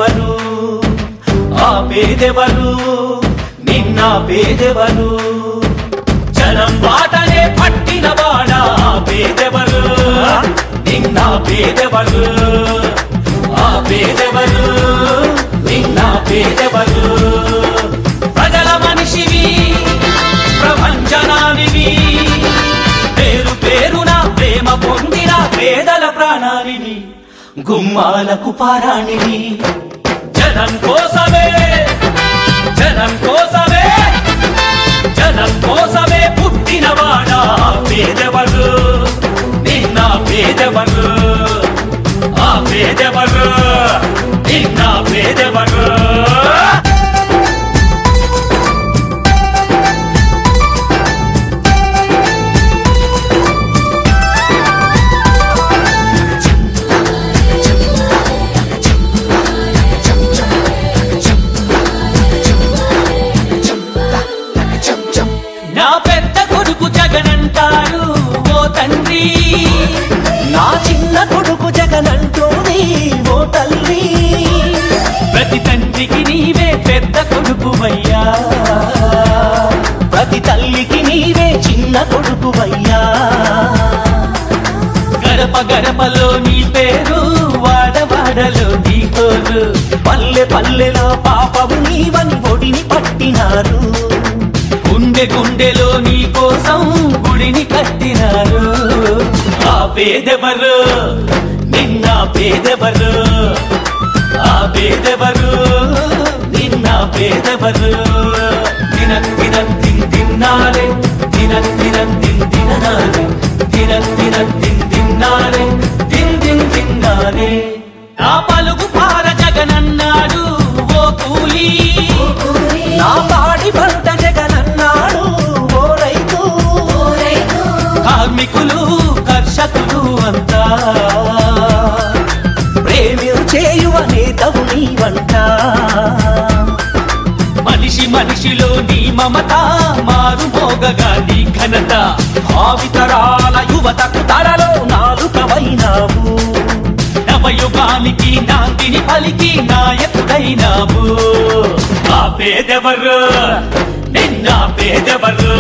పేదెవరు ఆ పేదెవరు నిన్న పేదెవరు జనం బాటనే పట్టిన వాడా ఆ పేదెవరు నిన్న పేదెవరు ఆ పేదెవరు నిన్న పేదెవరు ప్రజల మనిషివి ప్రపంచనానివి పేరు పేరున ప్రేమ పొందిన పేదల ప్రాణానివి గుమ్మాలకు పారాణివి జనం కోసమే జనం కోసమే జనం కోసమే పుట్టినవాడా పేదవరు నిన్న పేదవరు ఆ పేదవరు నిన్న పేదవరు నా పెద్ద కొడుకు జగనంటారు ఓ తండ్రి నా చిన్న కొడుకు జగనంటోని ఓ తల్లి ప్రతి తండ్రికి నీవే పెద్ద కొడుకువయ్యా ప్రతి తల్లికి నీవే చిన్న కొడుకువయ్యా గడప గడపలో నీ పేరు వాడవాడలో నీ కోరు పల్లె పల్లెలో పాపము నీవని ఒడిని పట్టినారు గుండె గుండెలో నీ కోసం గుడిని కట్టినారు ఆ పేదెవరు నిన్న పేదెవరు ఆ పేదెవరు నిన్న పేదెవరు దినం దినం దిన్ దిన్నారే దినం దినం దిన్ దిననారే దినం దినం దిన్ దిన్నారే దిన్ దిన్ దిన్నారే నా పలుకు పార జగనన్నాడు ఓ కూలీ నా పాడి పంట జగనన్నాడు ఓ రైతు కార్మికులు కర్షకులు అంతా ప్రేమించేయువ నేతవు నీవంట మనిషి మనిషిలో నీ మమత మారు మోగగా నీ ఘనత భావితరాల యువతకు తరలో నాలుకవైనావు నవయుగానికి నాందిని పలికి నాయకుడైనావు ఆ పేదెవరు నిన్న పేదెవరు